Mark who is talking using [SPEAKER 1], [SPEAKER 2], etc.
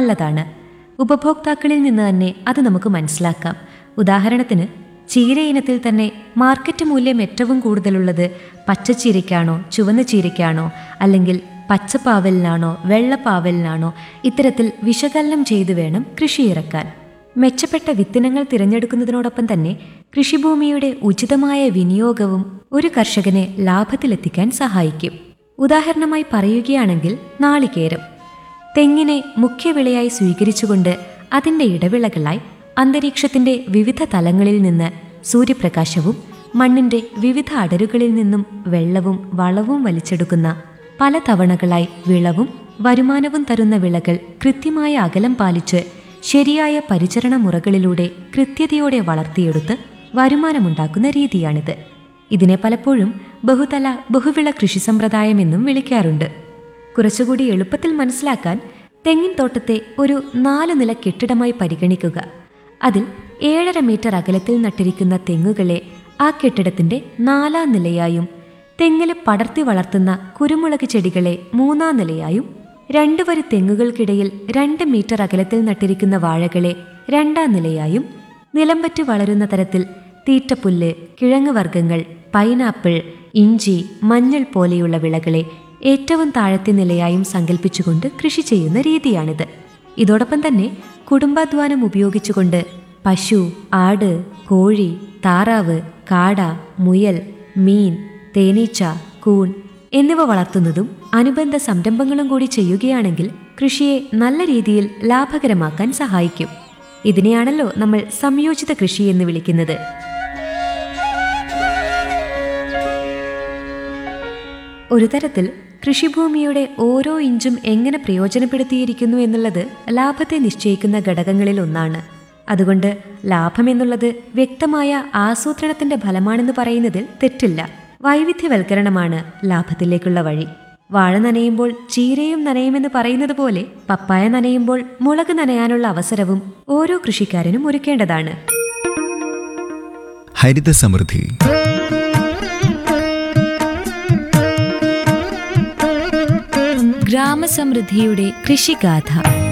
[SPEAKER 1] നല്ലതാണ് ഉപഭോക്താക്കളിൽ നിന്ന് തന്നെ അത് നമുക്ക് മനസ്സിലാക്കാം ഉദാഹരണത്തിന് ചീര ഇനത്തിൽ തന്നെ മാർക്കറ്റ് മൂല്യം ഏറ്റവും കൂടുതലുള്ളത് പച്ചച്ചീരയ്ക്കാണോ ചുവന്ന ചീരയ്ക്കാണോ അല്ലെങ്കിൽ പച്ചപ്പാവലിനാണോ വെള്ളപ്പാവലിനാണോ ഇത്തരത്തിൽ വിശകലനം ചെയ്തു വേണം കൃഷി ഇറക്കാൻ മെച്ചപ്പെട്ട വിത്തിനങ്ങൾ തിരഞ്ഞെടുക്കുന്നതിനോടൊപ്പം തന്നെ കൃഷിഭൂമിയുടെ ഉചിതമായ വിനിയോഗവും ഒരു കർഷകനെ ലാഭത്തിലെത്തിക്കാൻ സഹായിക്കും ഉദാഹരണമായി പറയുകയാണെങ്കിൽ നാളികേരം തെങ്ങിനെ മുഖ്യവിളയായി സ്വീകരിച്ചുകൊണ്ട് അതിൻ്റെ ഇടവിളകളായി അന്തരീക്ഷത്തിന്റെ വിവിധ തലങ്ങളിൽ നിന്ന് സൂര്യപ്രകാശവും മണ്ണിന്റെ വിവിധ അടരുകളിൽ നിന്നും വെള്ളവും വളവും വലിച്ചെടുക്കുന്ന പല തവണകളായി വിളവും വരുമാനവും തരുന്ന വിളകൾ കൃത്യമായ അകലം പാലിച്ച് ശരിയായ പരിചരണ മുറകളിലൂടെ കൃത്യതയോടെ വളർത്തിയെടുത്ത് വരുമാനമുണ്ടാക്കുന്ന രീതിയാണിത് ഇതിനെ പലപ്പോഴും ബഹുതല ബഹുവിള കൃഷി സമ്പ്രദായം എന്നും വിളിക്കാറുണ്ട് കുറച്ചുകൂടി എളുപ്പത്തിൽ മനസ്സിലാക്കാൻ തെങ്ങിൻ തോട്ടത്തെ ഒരു നാല് നില കെട്ടിടമായി പരിഗണിക്കുക അതിൽ ഏഴര മീറ്റർ അകലത്തിൽ നട്ടിരിക്കുന്ന തെങ്ങുകളെ ആ കെട്ടിടത്തിന്റെ നാലാം നിലയായും തെങ്ങില് പടർത്തി വളർത്തുന്ന കുരുമുളക് ചെടികളെ മൂന്നാം നിലയായും രണ്ടു വരി തെങ്ങുകൾക്കിടയിൽ രണ്ട് മീറ്റർ അകലത്തിൽ നട്ടിരിക്കുന്ന വാഴകളെ രണ്ടാം നിലയായും നിലംപറ്റ് വളരുന്ന തരത്തിൽ തീറ്റപ്പുല്ല് കിഴങ്ങ് വർഗ്ഗങ്ങൾ പൈനാപ്പിൾ ഇഞ്ചി മഞ്ഞൾ പോലെയുള്ള വിളകളെ ഏറ്റവും താഴത്തെ നിലയായും സങ്കല്പിച്ചുകൊണ്ട് കൃഷി ചെയ്യുന്ന രീതിയാണിത് ഇതോടൊപ്പം തന്നെ കുടുംബാധ്വാനം ഉപയോഗിച്ചുകൊണ്ട് പശു ആട് കോഴി താറാവ് കാട മുയൽ മീൻ തേനീച്ച കൂൺ എന്നിവ വളർത്തുന്നതും അനുബന്ധ സംരംഭങ്ങളും കൂടി ചെയ്യുകയാണെങ്കിൽ കൃഷിയെ നല്ല രീതിയിൽ ലാഭകരമാക്കാൻ സഹായിക്കും ഇതിനെയാണല്ലോ നമ്മൾ സംയോജിത കൃഷി എന്ന് വിളിക്കുന്നത് ഒരു തരത്തിൽ കൃഷിഭൂമിയുടെ ഓരോ ഇഞ്ചും എങ്ങനെ പ്രയോജനപ്പെടുത്തിയിരിക്കുന്നു എന്നുള്ളത് ലാഭത്തെ നിശ്ചയിക്കുന്ന ഘടകങ്ങളിൽ ഒന്നാണ് അതുകൊണ്ട് ലാഭം എന്നുള്ളത് വ്യക്തമായ ആസൂത്രണത്തിന്റെ ഫലമാണെന്ന് പറയുന്നതിൽ തെറ്റില്ല വൈവിധ്യവൽക്കരണമാണ് ലാഭത്തിലേക്കുള്ള വഴി വാഴ നനയുമ്പോൾ ചീരയും നനയുമെന്ന് പറയുന്നത് പോലെ പപ്പായ നനയുമ്പോൾ മുളക് നനയാനുള്ള അവസരവും ഓരോ കൃഷിക്കാരനും ഒരുക്കേണ്ടതാണ്
[SPEAKER 2] ഹരിത സമൃദ്ധി
[SPEAKER 1] ഗ്രാമസമൃദ്ധിയുടെ കൃഷിഗാഥ